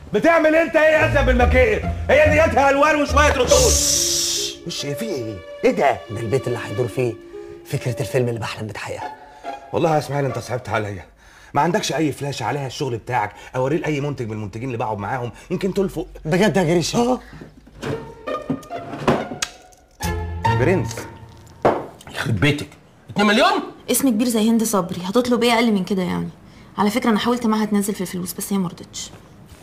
بتعمل انت ايه يا ازلم بالمكيف هي نيتها الوان وشويه رطوبه مش في ايه؟ ايه ده؟ ده البيت اللي هيدور فيه فكرة الفيلم اللي بحلم بتحقيقها والله يا اسماعيل انت صعبت عليا ما عندكش اي فلاشه عليها الشغل بتاعك اوريه لاي منتج من المنتجين اللي بقعد معاهم يمكن تلفق بجد يا جريشة؟ اه برنس يخرب بيتك 2 مليون اسم كبير زي هند صبري هتطلب ايه اقل من كده يعني على فكره انا حاولت معاها تنزل في الفلوس بس هي مرضتش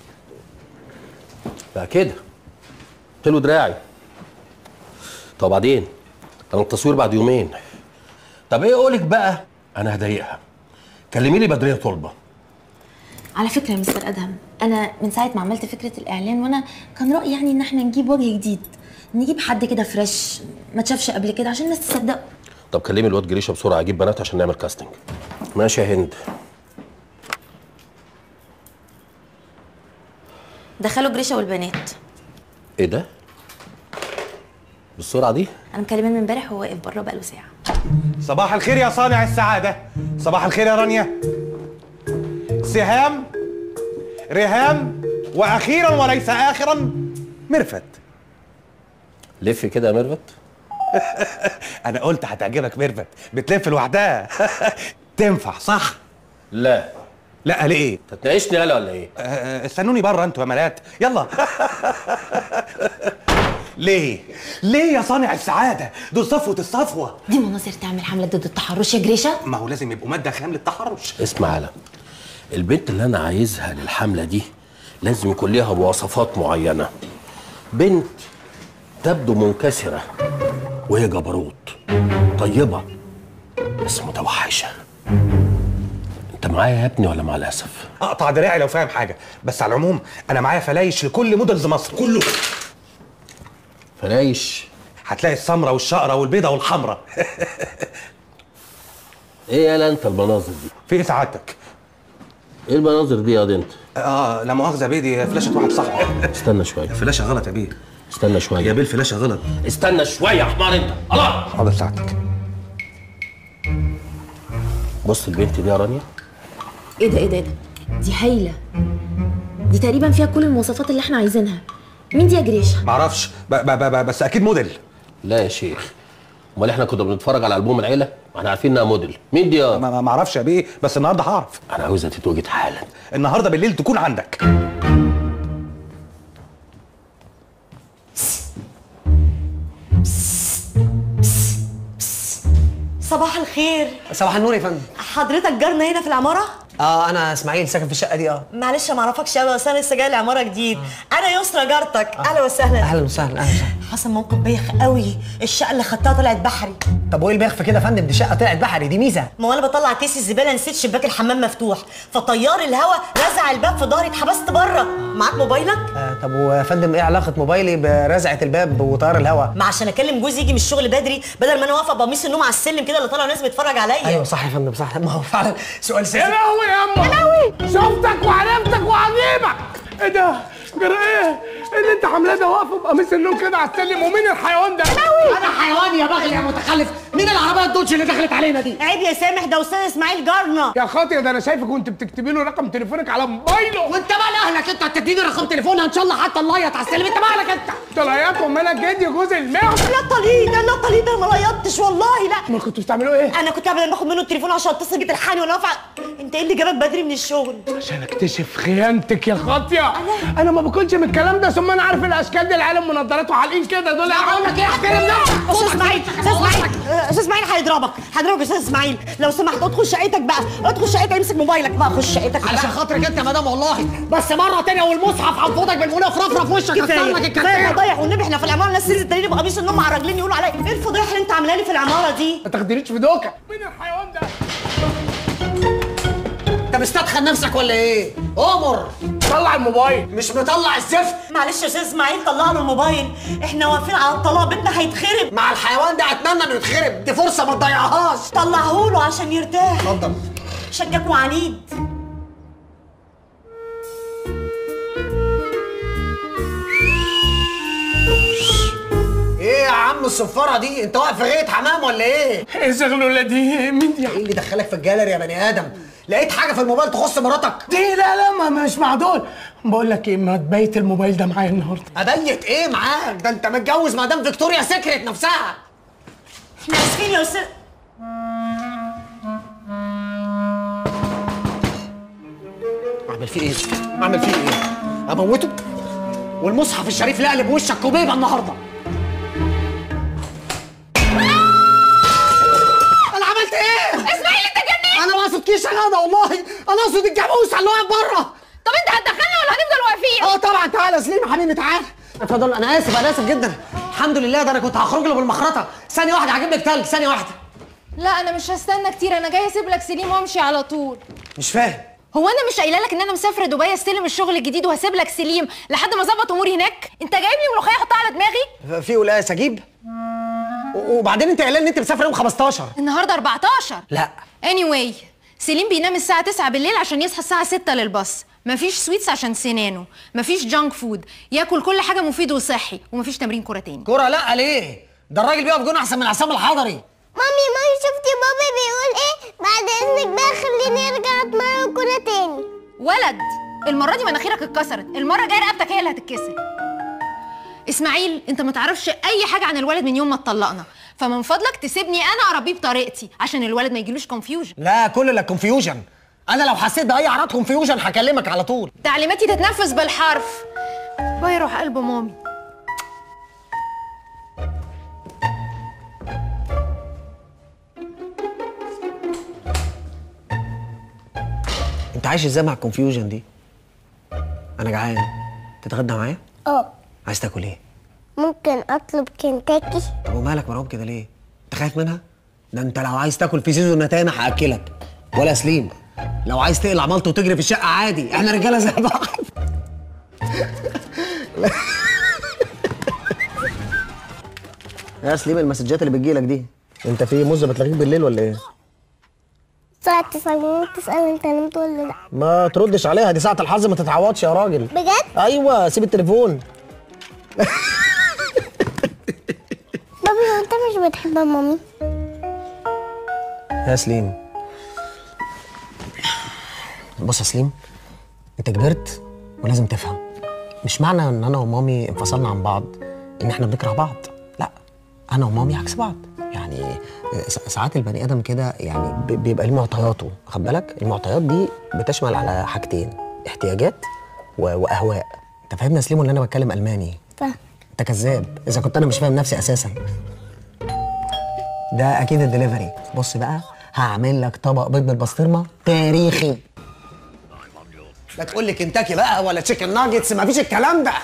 بقى كده قلت له دراعي طب بعدين انا التصوير بعد يومين طب ايه اقولك بقى انا هضايقها كلمي لي بدريه طلبه على فكره يا مستر ادهم انا من ساعه ما عملت فكره الاعلان وانا كان رايي يعني ان احنا نجيب وجه جديد نجيب حد كده فريش ما تشافش قبل كده عشان الناس تصدقه طب كلمي الواد جريشه بسرعه اجيب بنات عشان نعمل كاستنج ماشي يا هند دخلوا جريشه والبنات ايه ده بالسرعه دي انا مكلمه من امبارح وهو واقف بره بقاله ساعه صباح الخير يا صانع السعاده صباح الخير يا رانيا سهام رهام واخيرا وليس اخرا مرفت لف كده يا ميرفت انا قلت هتعجبك ميرفت بتلف لوحدها تنفع صح لا لا ليه تتناقشني يالا ولا ايه آه، استنوني بره انتوا يا ملات يلا ليه ليه يا صانع السعاده دول صفوه الصفوه دي مناظر تعمل حمله ضد التحرش يا جريشه ما هو لازم يبقوا ماده خام للتحرش اسمع يالا البنت اللي انا عايزها للحمله دي لازم يكون ليها مواصفات معينه بنت تبدو منكسره وهي جبروت طيبه بس متوحشه انت معايا يا ابني ولا مع الاسف اقطع دراعي لو فاهم حاجه بس على العموم انا معايا فلايش لكل موديلز مصر كله فلايش هتلاقي السمراء والشقره والبيضه والحمراء ايه يالا انت المناظر دي في ايه سعادتك ايه المناظر دي يا دي انت اه لا مؤاخذه بيه دي فلاشه واحد صاحبي استنى شويه فلاشه غلط يا بيه استنى يا شويه بيه الفلاشه غلط استنى شويه يا حمار انت الله حاضر سعادتك بص البنت دي يا رانيا ايه ده ايه ده ايه ده دي هايله دي تقريبا فيها كل المواصفات اللي احنا عايزينها مين دي يا جريشه معرفش ب- ب- ب- بس اكيد موديل لا يا شيخ امال احنا كنا بنتفرج على البوم العيله احنا عارفين انها موديل مين دي يا ما ما- معرفش يا بيه بس النهارده هعرف انا عاوزها تتوجد حالا النهارده بالليل تكون عندك صباح الخير صباح النور يا فندم حضرتك جارنا هنا في العماره اه انا اسماعيل ساكن في الشقة دي اه معلش ما اعرفكش قوي بس انا لسه جاي العماره جديد انا يسرا جارتك اهلا وسهلا اهلا وسهلا اهلا وسهلا حصل موقف بايخ قوي الشقه اللي خدتها طلعت بحري طب وايه البيخ في كده يا فندم دي شقة طلعت بحري دي ميزة ما هو انا بطلع كيس الزباله نسيت شباك الحمام مفتوح فطيار الهواء رزع الباب في ظهري اتحبست بره معاك موبايلك آه طب ويا فندم ايه علاقة موبايلي برزعة الباب وطيار الهواء ما عشان اكلم جوزي يجي من الشغل بدري بدل ما انا واقفه بقميص النوم على السلم كده اللي طالع ناس بيتفرج عليا ايوه صح يا فندم صح ما هو فعلا سؤال سياسي لهوي يا اما لهوي شفتك وعرفتك وعجيبك ايه ده جرى ايه إيه اللي انت عاملاه ده واقفه بقميص النوم كده على السلم ومين الحيوان ده انا حيوان يا بغل يا متخلف مين العربيه الدوتش اللي دخلت علينا دي عيب يا سامح ده استاذ اسماعيل جارنا يا خاطر ده انا شايفك وانت بتكتبي له رقم تليفونك على موبايله وانت مال اهلك انت هتديني رقم تليفونها ان شاء الله حتى نليط على السلم انت مالك انت طلعيات ومالك جدي جوز المعز لا طليق لا طليق ده ما ليطتش والله لا ما كنتوا بتعملوا ايه انا كنت قبل باخد منه التليفون عشان اتصل جيت الحاني وانا واقفه انت ايه اللي جابك بدري من الشغل عشان اكتشف خيانتك يا خاطيه انا ما باكلش من الكلام ده ثم انا عارف الاشكال دي العالم منضارات وحالقين كده دول اقول لك ايه احترم نفسك استاذ اسماعيل استاذ اسماعيل آه، استاذ اسماعيل هيضربك هيضربك يا استاذ اسماعيل لو سمحت ادخل شقتك بقى ادخل شقتك امسك موبايلك بقى خش شقتك علشان بقى. خاطرك انت يا مدام والله بس مره تانية والمصحف هنفضك بالمونه في رفرف وشك اكسر كفايه لك كفايه الكتير فضايح والنبي احنا في العماره الناس تنزل تلاقيني بقميص النوم على الرجلين يقولوا عليا ايه الفضايح اللي انت عاملها لي في العماره دي ما تاخدنيش في دوكه مين الحيوان ده انت مستدخل نفسك ولا ايه؟ امر طلع الموبايل مش مطلع الزفت معلش يا استاذ اسماعيل طلع له الموبايل احنا واقفين على الطلاق بيتنا هيتخرب مع الحيوان ده اتمنى انه يتخرب دي فرصه ما تضيعهاش طلعه له عشان يرتاح اتفضل شكك وعنيد ايه يا عم الصفاره دي انت واقف في غايه حمام ولا ايه؟ ايه شغله دي مين دي ايه اللي دخلك في الجاليري يا بني ادم؟ لقيت حاجه في الموبايل تخص مراتك؟ دي لا لا ما مش مع دول بقول لك ايه ما تبيت الموبايل ده معايا النهارده ابيت ايه معاك ده انت متجوز مدام فيكتوريا سكرت نفسها احنا اسفين يا استاذ اعمل فيه ايه اعمل فيه ايه اموته والمصحف الشريف لا قلب وشك كوبيبه النهارده انا عملت ايه اسماعيل انت جننت انا ما اقصدكيش يا غدا والله انا اقصد الجاموسه اللي واقف بره طب انت هتدخلنا ولا هنفضل واقفين اه طبعا تعالى يا سليم يا حبيبي تعالى اتفضل انا اسف انا اسف جدا الحمد لله ده انا كنت هخرج له بالمخرطه ثانيه واحده هجيب لك تلج ثانيه واحده لا انا مش هستنى كتير انا جاي اسيب لك سليم وامشي على طول مش فاهم هو انا مش قايله لك ان انا مسافره دبي استلم الشغل الجديد وهسيب لك سليم لحد ما اظبط اموري هناك انت جايب لي ملوخيه احطها على دماغي في ولاس اجيب و- وبعدين انت قايله ان انت مسافره يوم 15 النهارده 14 لا anyway سليم بينام الساعه 9 بالليل عشان يصحى الساعه 6 للباص مفيش سويتس عشان سنانه مفيش جانك فود ياكل كل حاجه مفيد وصحي ومفيش تمرين كوره تاني كرة لا ليه ده الراجل بيقف جون احسن من عصام الحضري مامي مامي شفتي بابا بيقول ايه بعد اذنك بقى خليني ارجع اتمرن كوره تاني ولد المره دي مناخيرك اتكسرت المره الجايه رقبتك هي اللي هتتكسر اسماعيل انت ما تعرفش اي حاجه عن الولد من يوم ما اتطلقنا فمن فضلك تسيبني انا اربيه بطريقتي عشان الولد ما يجيلوش كونفيوجن لا كل لا كونفيوجن انا لو حسيت باي اعراض كونفيوجن هكلمك على طول تعليماتي تتنفذ بالحرف باي روح قلب مامي انت عايش ازاي مع الكونفيوجن دي انا جعان تتغدى معايا اه عايز تاكل ايه ممكن اطلب كنتاكي طب ومالك مرعوب كده ليه انت خايف منها ده انت لو عايز تاكل في زيزو النتانة هاكلك ولا سليم لو عايز تقلع مالته وتجري في الشقه عادي احنا رجاله زي بعض يا سليم المسجات اللي بتجيلك دي انت في مزه بتلاقيك بالليل ولا ايه الساعة 9 تسأل انت نمت ولا لا ما تردش عليها دي ساعه الحظ ما تتعوضش يا راجل بجد؟ ايوه سيب التليفون بابي هو انت مش بتحب مامي يا سليم بص يا سليم انت كبرت ولازم تفهم مش معنى ان انا ومامي انفصلنا عن بعض ان احنا بنكره بعض لا انا ومامي عكس بعض يعني س- ساعات البني ادم كده يعني ب- بيبقى له معطياته خد بالك المعطيات دي بتشمل على حاجتين احتياجات و- واهواء انت فاهمني يا سليم ولا انا بتكلم الماني فاهم انت كذاب اذا كنت انا مش فاهم نفسي اساسا ده اكيد الدليفري بص بقى هعمل لك طبق بيض بالبسطرمه تاريخي لا تقول لي كنتاكي بقى ولا تشيكن ناجتس مفيش الكلام ده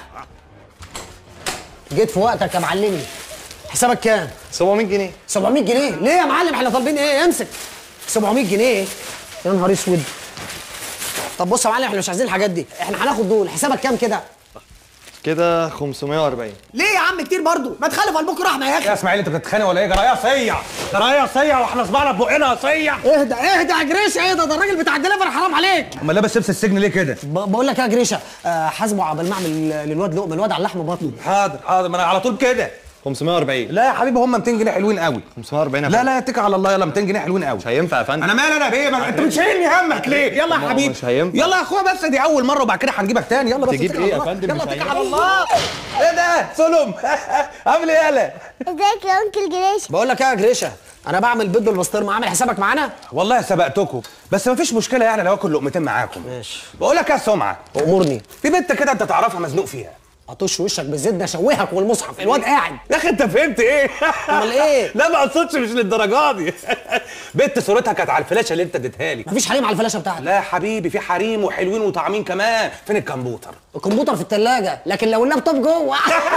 جيت في وقتك يا معلمي حسابك كام 700 جنيه 700 جنيه ليه يا معلم احنا طالبين ايه امسك 700 جنيه يا نهار اسود طب بص يا معلم احنا مش عايزين الحاجات دي احنا هناخد دول حسابك كام كده كده 540 ليه يا عم كتير برضو ما تخلف قلبك رحمه يا اخي يا اسماعيل انت بتتخانق ولا ايه جرايه صيع جرايه صيع واحنا صبعنا في بقنا صيع اهدى اهدى يا جريشه اهدى ده الراجل بتاع الدليفري حرام عليك امال لابس لبس السجن ليه كده ب- بقول لك يا جريشه آه حاسبه قبل ما اعمل للواد لقمه الواد على لحم بطنه حاضر حاضر ما انا على طول كده 540 لا يا حبيبي هم 200 جنيه حلوين قوي 540 يا لا فندم. لا اتكل على الله يلا 200 جنيه حلوين قوي مش هينفع يا فندم انا مالي انا بايه ما انت بتشيلني همك ليه يلا ما يا هو حبيبي مش هينفع. يلا يا اخويا بس دي اول مره وبعد كده هنجيبك تاني يلا بس تجيب اتكل ايه على يا الله. فندم؟ يلا مش اتكل هينفع. على الله ايه ده سلم عامل ايه يالا ازيك يا انكل جريش بقول لك ايه يا جريشه انا بعمل بيض بالبسطرمه عامل حسابك معانا والله سبقتكم بس مفيش مشكله يعني لو اكل لقمتين معاكم ماشي بقول لك يا سمعه امورني في بنت كده انت تعرفها مزنوق فيها اطش وشك بالزيت ده اشوهك والمصحف الواد قاعد يا اخي انت فهمت ايه؟ امال ايه؟ لا ما اقصدش مش للدرجه دي بنت صورتها كانت على الفلاشه اللي انت اديتها لي مفيش حريم على الفلاشه بتاعتك لا يا حبيبي في حريم وحلوين وطعمين كمان فين الكمبيوتر؟ الكمبيوتر في الثلاجه لكن لو اللابتوب جوه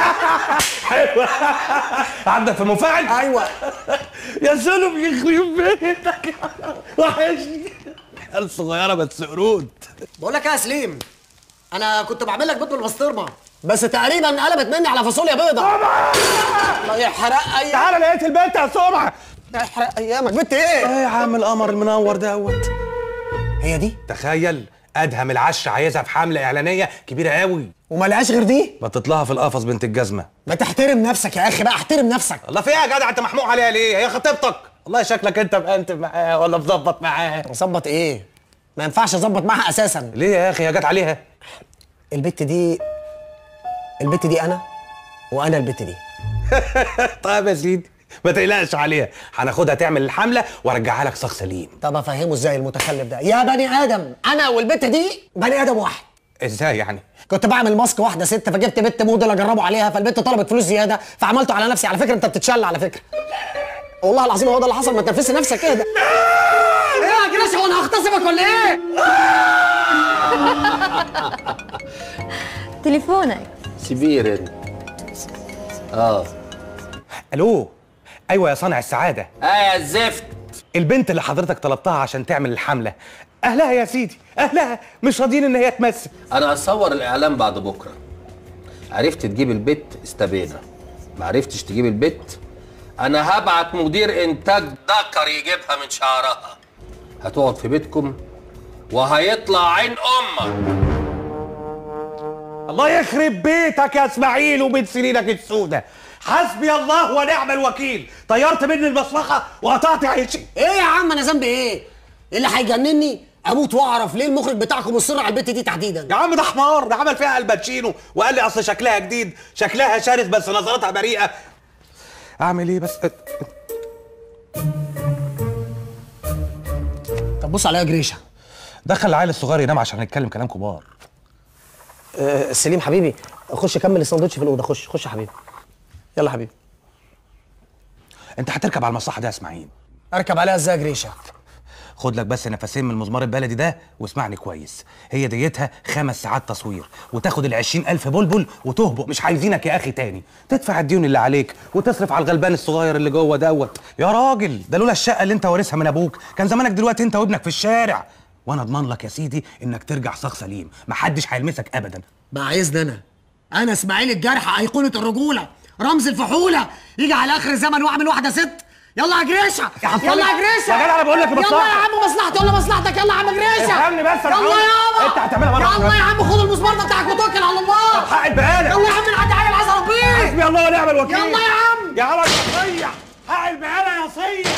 حلوه عندك في المفاعل؟ ايوه يا سلم يخرب بيتك وحشني عيال صغيره بس قرود بقول لك ايه يا سليم انا كنت بعمل لك بيض بالبسطرمه بس تقريبا قلبت مني على فاصوليا بيضه الله يحرق اي تعالى لقيت البنت يا سمعه يحرق ايامك بنت ايه ايه يا عم القمر المنور دوت هي دي تخيل ادهم العش عايزها في حمله اعلانيه كبيره قوي وما لقاش غير دي بطت لها في القفص بنت الجزمه ما تحترم نفسك يا اخي بقى احترم نفسك الله فيها يا جدع انت محموق عليها ليه هي خطيبتك والله شكلك انت مأنتب معاها ولا مظبط معاها ظبط ايه ما ينفعش اظبط معاها اساسا ليه يا اخي هي جت عليها البت دي البت دي انا وانا البت دي طيب يا سيدي ما تقلقش عليها هناخدها تعمل الحمله وارجعها لك صاغ سليم طب افهمه ازاي المتخلف ده يا بني ادم انا والبت دي بني ادم واحد ازاي يعني كنت بعمل ماسك واحده ست فجبت بنت موديل اجربه عليها فالبنت طلبت فلوس زياده فعملته على نفسي على فكره انت بتتشل على فكره والله العظيم هو ده اللي حصل ما تنفسي نفسك كده ايه يا جريش هو انا هغتصبك ولا ايه؟ تليفونك سيبيه انت اه الو ايوه يا صانع السعاده اه يا الزفت البنت اللي حضرتك طلبتها عشان تعمل الحمله اهلها يا سيدي اهلها مش راضيين ان هي تمثل انا هصور الاعلان بعد بكره عرفت تجيب البت استبينا ما عرفتش تجيب البت انا هبعت مدير انتاج ذكر يجيبها من شعرها هتقعد في بيتكم وهيطلع عين امك الله يخرب بيتك يا اسماعيل وبين سنينك السودة حسبي الله ونعم الوكيل طيرت مني المصلحه وقطعت عيشي ايه يا عم انا ذنبي ايه؟ اللي هيجنني اموت واعرف ليه المخرج بتاعكم مصر على البت دي تحديدا يا عم ده حمار ده عمل فيها الباتشينو وقال لي اصل شكلها جديد شكلها شرس بس نظراتها بريئه اعمل ايه بس طب بص عليا يا جريشه دخل العيل الصغير ينام عشان نتكلم كلام كبار أه سليم حبيبي خش كمل الساندوتش في الاوضه خش خش يا حبيبي يلا حبيبي انت هتركب على المصلحه دي يا اسماعيل اركب عليها ازاي يا جريشه خد لك بس نفسين من المزمار البلدي ده واسمعني كويس هي ديتها خمس ساعات تصوير وتاخد ال ألف بلبل وتهبط مش عايزينك يا اخي تاني تدفع الديون اللي عليك وتصرف على الغلبان الصغير اللي جوه دوت يا راجل ده لولا الشقه اللي انت وارثها من ابوك كان زمانك دلوقتي انت وابنك في الشارع وانا اضمن لك يا سيدي انك ترجع صاغ سليم محدش هيلمسك ابدا بقى عايزني انا انا اسماعيل الجرح ايقونه الرجوله رمز الفحوله يجي على اخر الزمن واعمل واحده ست يلا يا جريشه يا حصل يلا يا جريشه يا جدع أنا بقول لك يلا مصلحة. يا عم مصلحتي ولا مصلحتك يلا يا عم جريشه افهمني بس أنا يلا هقول- يابا أنت هتعملها مرة يلا واحدة. يا عم خد المسمار ده بتاعك وتوكل على الله طب حق بقالك يلا يا عم نعدي عليه العايز اربيه حسبي الله ونعم الوكيل يلا يا عم يا عم يا صيع حق البقاله يا صيع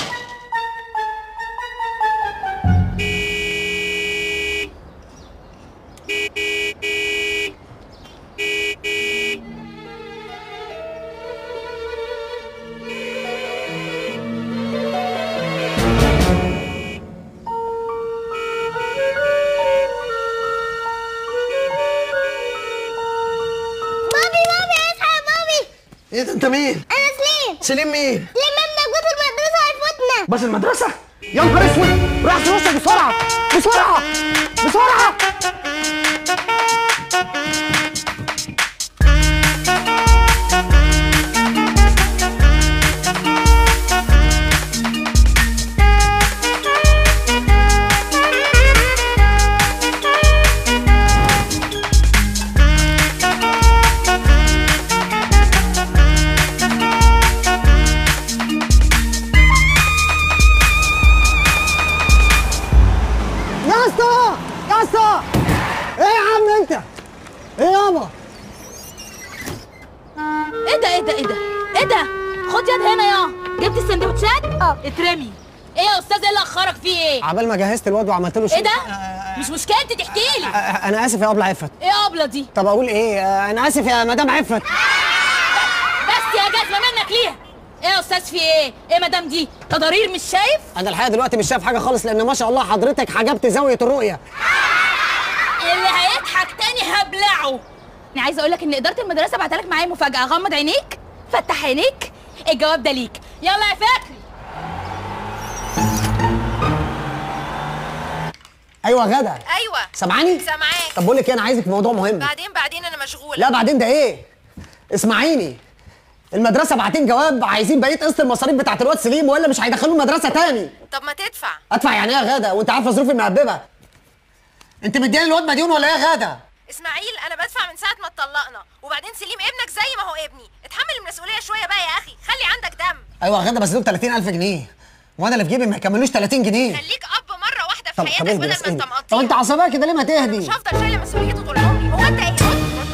بابي بابي اصحى يا بابي ايه ده انت مين انا سليم سليم مين سليم ابنك بص المدرسه هيفوتنا بس المدرسه يا نهار اسود راح فلوسك بسرعه بسرعه بسرعه يا اسطى يا اسطى ايه يا عم انت ايه يابا ايه ده ايه ده ايه ده ايه ده خد يد هنا يا جبت السندوتشات اه اترمي ايه يا استاذ ايه اللي اخرك فيه ايه عبال ما جهزت الواد وعملت له ايه شيء ده مش مشكلتي تحكي لي آه، انا اسف يا ابله عفت ايه ابله دي طب اقول ايه آه، انا اسف يا مدام عفت بس يا جزمه منك ليها ايه يا استاذ في ايه ايه مدام دي تضارير مش شايف انا الحقيقه دلوقتي مش شايف حاجه خالص لان ما شاء الله حضرتك حجبت زاويه الرؤيه اللي هيضحك تاني هبلعه انا عايزه اقول لك ان اداره المدرسه بعتلك معايا مفاجاه غمض عينيك فتح عينيك الجواب ده ليك يلا يا فكري ايوه يا غدا ايوه سامعاني سامعاك طب بقول لك ايه انا عايزك في موضوع مهم بعدين بعدين انا مشغوله لا بعدين ده ايه اسمعيني المدرسه باعتين جواب عايزين بقيه قسط المصاريف بتاعت الواد سليم والا مش هيدخلوه المدرسه تاني طب ما تدفع ادفع يعني ايه يا غدا وانت عارفه ظروفي المهببه انت مدياني الواد مديون ولا ايه يا غدا اسماعيل انا بدفع من ساعه ما اتطلقنا وبعدين سليم ابنك زي ما هو ابني اتحمل المسؤوليه شويه بقى يا اخي خلي عندك دم ايوه يا غدا بس دول 30000 جنيه وانا اللي في جيبي ما يكملوش 30 جنيه خليك اب مره واحده في طب حياتك طب اهدي بدل بس ما انت اهدي مقضيها طب انت عصبيه كده ليه ما تهدي مش هفضل شايله مسؤوليته طول عمري هو انت ايه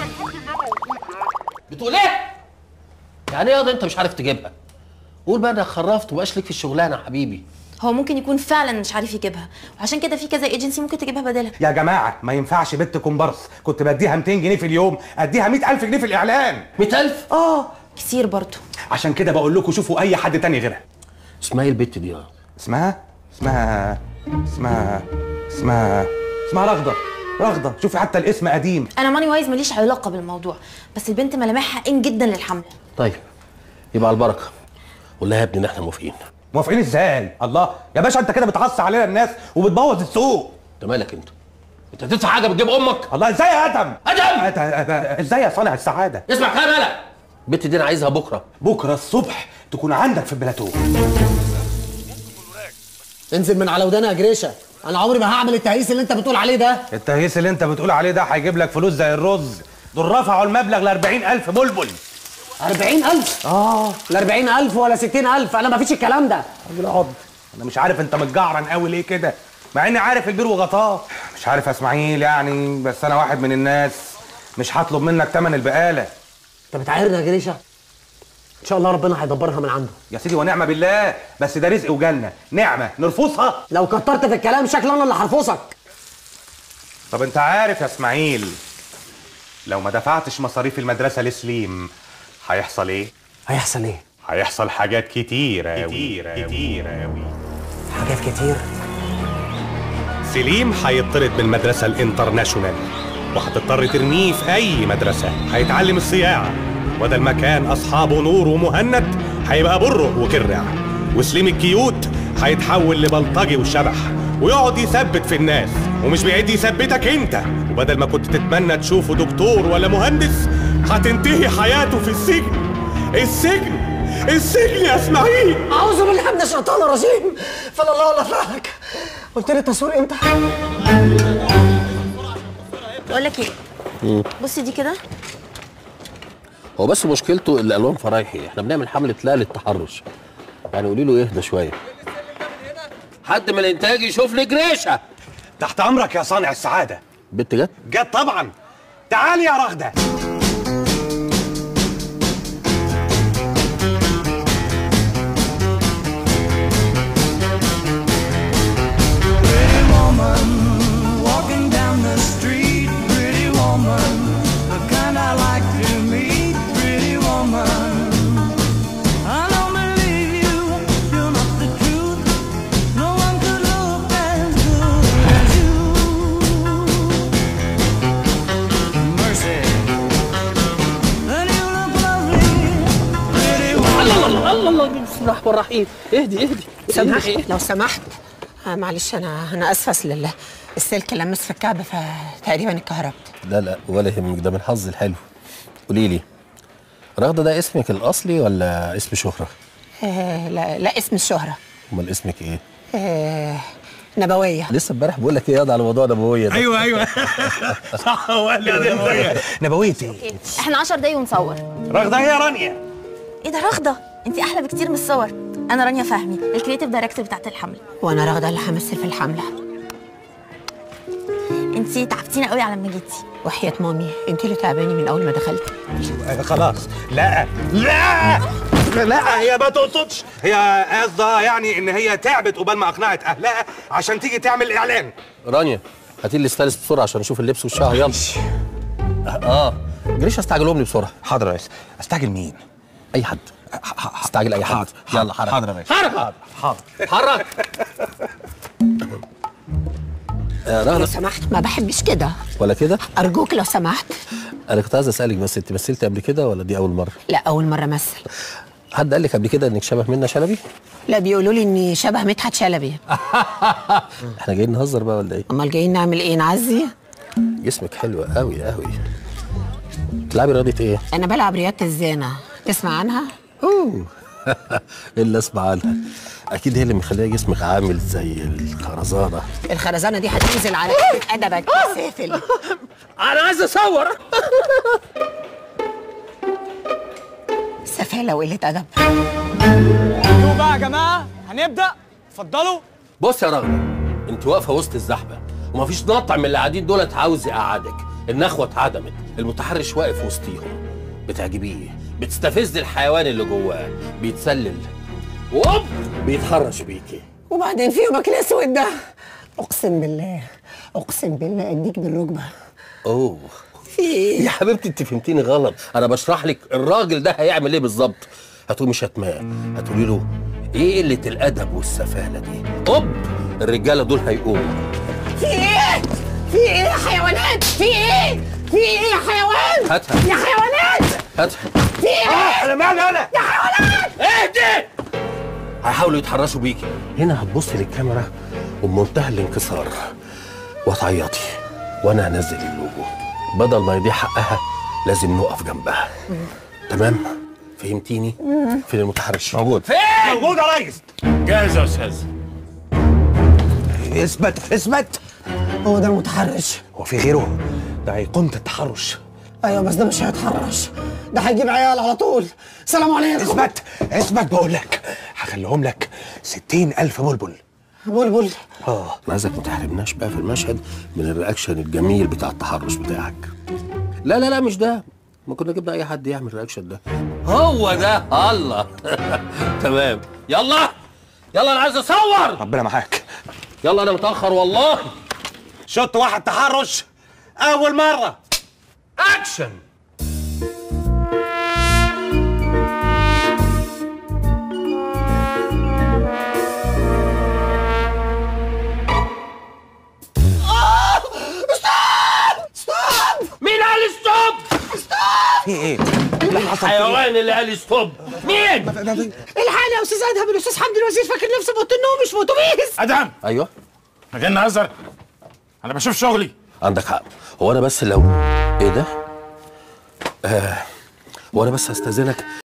بتقول ايه؟ يعني ايه ياض انت مش عارف تجيبها؟ قول بقى انك خرفت ومبقاش ليك في الشغلانه يا حبيبي هو ممكن يكون فعلا مش عارف يجيبها وعشان كده في كذا ايجنسي ممكن تجيبها بدلها يا جماعه ما ينفعش بنت كومبارس كنت بديها 200 جنيه في اليوم اديها 100000 جنيه في الاعلان 100000 اه كتير برضه عشان كده بقول لكم شوفوا اي حد تاني غيرها اسمها ايه البت دي اه اسمها اسمها اسمها اسمها اسمها رغده رغده شوفي حتى الاسم قديم انا ماني وايز ماليش علاقه بالموضوع بس البنت ملامحها ان جدا للحمله طيب يبقى على البركه قول لها يا ابني ان احنا موافقين موافقين ازاي الله يا باشا انت كده بتعصي علينا الناس وبتبوظ السوق انت مالك انت انت تدفع حاجه بتجيب امك الله ازاي يا ادم ادم ازاي يا صانع السعاده اسمع كلام مالك البت دي انا عايزها بكره بكره الصبح تكون عندك في البلاتو انزل من على وداني يا جريشه انا عمري ما هعمل التهييس اللي انت بتقول عليه ده التهييس اللي انت بتقول عليه ده هيجيب لك فلوس زي الرز دول رفعوا المبلغ ل 40000 بلبل 40000 اه لا 40000 ولا 60000 انا ما فيش الكلام ده راجل عض انا مش عارف انت متجعرن قوي ليه كده مع اني عارف البير وغطاه مش عارف يا اسماعيل يعني بس انا واحد من الناس مش هطلب منك تمن البقاله انت بتعايرني يا جريشه ان شاء الله ربنا هيدبرها من عنده يا سيدي ونعمه بالله بس ده رزق وجنه نعمه نرفضها لو كترت في الكلام شكل انا اللي هرفصك طب انت عارف يا اسماعيل لو ما دفعتش مصاريف المدرسه لسليم هيحصل ايه هيحصل ايه هيحصل حاجات كتير أوي كتير كتير أوي حاجات كتير سليم هيطرد من المدرسة الانترناشونال وهتضطر ترميه في أي مدرسة هيتعلم الصياعة بدل ما كان أصحابه نور ومهند هيبقى بره وكرع وسليم الكيوت هيتحول لبلطجي وشبح ويقعد يثبت في الناس ومش بعيد يثبتك انت وبدل ما كنت تتمنى تشوفه دكتور ولا مهندس هتنتهي حياته في السجن السجن السجن يا اسماعيل اعوذ بالله من الشيطان الرجيم فلا الله ولا فلك قلت لي التصوير امتى بقول لك ايه بصي دي كده هو بس مشكلته الالوان فرايحي احنا بنعمل حمله لا للتحرش يعني قولي له يهدى شويه حد من الانتاج يشوف لي جريشه تحت امرك يا صانع السعاده بنت جت جت طبعا تعالي يا رغده Pretty woman, walking down the street. Pretty woman, the kind I like to meet. Pretty woman, I don't believe you. You're not the truth. No one could look as good as you. Mercy. And you look lovely. Pretty الله الله الله الله بسم الله الرحمن الرحيم اهدي اهدي سمحت لو سمحت آه معلش انا انا اسفه اصل ال- السلك لمس في الكعب فتقريبا اتكهربت لا لا ولا يهمك ده من حظي الحلو قولي لي رغده ده اسمك الاصلي ولا اسم شهره آه لا لا اسم الشهره امال اسمك ايه آه نبويه لسه امبارح بقول لك ايه ياض على موضوع نبويه ده ايوه ايوه صح هو قال لي نبويه نبويه ايه احنا 10 دقايق ونصور رغده هي رانيا ايه ده رغده انت احلى بكتير من الصور انا رانيا فهمي الكريتيف دايركتور بتاعت الحمله وانا راغده اللي همثل في الحمله انت تعبتينا قوي على ما جيتي وحياه مامي انت اللي تعباني من اول ما دخلت خلاص لا لا لا هي ما تقصدش هي قصدها يعني ان هي تعبت قبل ما اقنعت اهلها عشان تيجي تعمل اعلان رانيا هاتي لي ستايلست بسرعه عشان اشوف اللبس والشعر يلا اه جريش استعجلهم لي بسرعه حاضر يا ريس استعجل مين اي حد استعجل اي حد يلا حرك حاضر يا ريس حرك حاضر حرك آه لو رغده سمحت ما بحبش كده ولا كده ارجوك لو سمحت انا كنت عايز اسالك بس انت مثلتي قبل كده ولا دي اول مره لا اول مره امثل حد قال لك قبل كده انك شبه منى شلبي لا بيقولوا لي اني شبه مدحت شلبي احنا جايين نهزر بقى ولا ايه امال جايين نعمل ايه نعزي جسمك حلو قوي قوي تلعبي رياضه ايه انا بلعب رياضه الزانه تسمع عنها اوه الا اسمع عنها اكيد هي اللي مخليه جسمك عامل زي الخرزانه الخرزانه دي هتنزل على كتفك ادبك يا سافل انا عايز اصور سفاله وقله ادب شوفوا بقى يا جماعه هنبدا اتفضلوا بص يا رغده انت واقفه وسط الزحمه ومفيش نطع من اللي قاعدين دولت عاوز يقعدك النخوه اتعدمت المتحرش واقف وسطيهم بتعجبيه بتستفز الحيوان اللي جواه بيتسلل ووب بيتحرش بيكي وبعدين في يومك الاسود ده اقسم بالله اقسم بالله اديك بالركبه اوه في ايه يا حبيبتي انت فهمتيني غلط انا بشرح لك الراجل ده هيعمل ايه بالظبط هتقولي شتمان هتقولي له ايه قله الادب والسفاله دي اوب الرجاله دول هيقوموا في ايه في ايه يا حيوانات في ايه في ايه يا حيوان هاتها يا حيوانات هاتها في ايه انا مالي انا يا حيوانات اهدي هيحاولوا يتحرشوا بيكي هنا هتبصي للكاميرا وبمنتهى الانكسار وتعيطي وانا هنزل اللوجو بدل ما يضيع حقها لازم نقف جنبها تمام فهمتيني فين المتحرش موجود فين موجود يا ريس جاهز يا استاذ اثبت اثبت هو ده المتحرش هو في غيره ده ايقونه التحرش ايوه بس ده مش هيتحرش ده هيجيب عيال على طول سلام عليكم اثبت اثبت بقول لك هخليهم لك ستين ألف بلبل بلبل اه انا عايزك ما تحرمناش بقى في المشهد من الرياكشن الجميل بتاع التحرش بتاعك لا لا لا مش ده ما كنا جبنا اي حد يعمل الرياكشن ده هو ده الله تمام يلا يلا انا عايز اصور ربنا معاك يلا انا متاخر والله شط واحد تحرش اول مره اكشن مين قال ستوب؟ في ايه الحيوان اللي قال ستوب مين؟ الحقني يا استاذ ادهم الاستاذ حمدي الوزير فاكر نفسه في اوضه النوم مش في اتوبيس ادهم ايوه احنا جايين نهزر انا بشوف شغلي عندك حق هو انا بس لو ايه ده؟ آه هو انا بس هستاذنك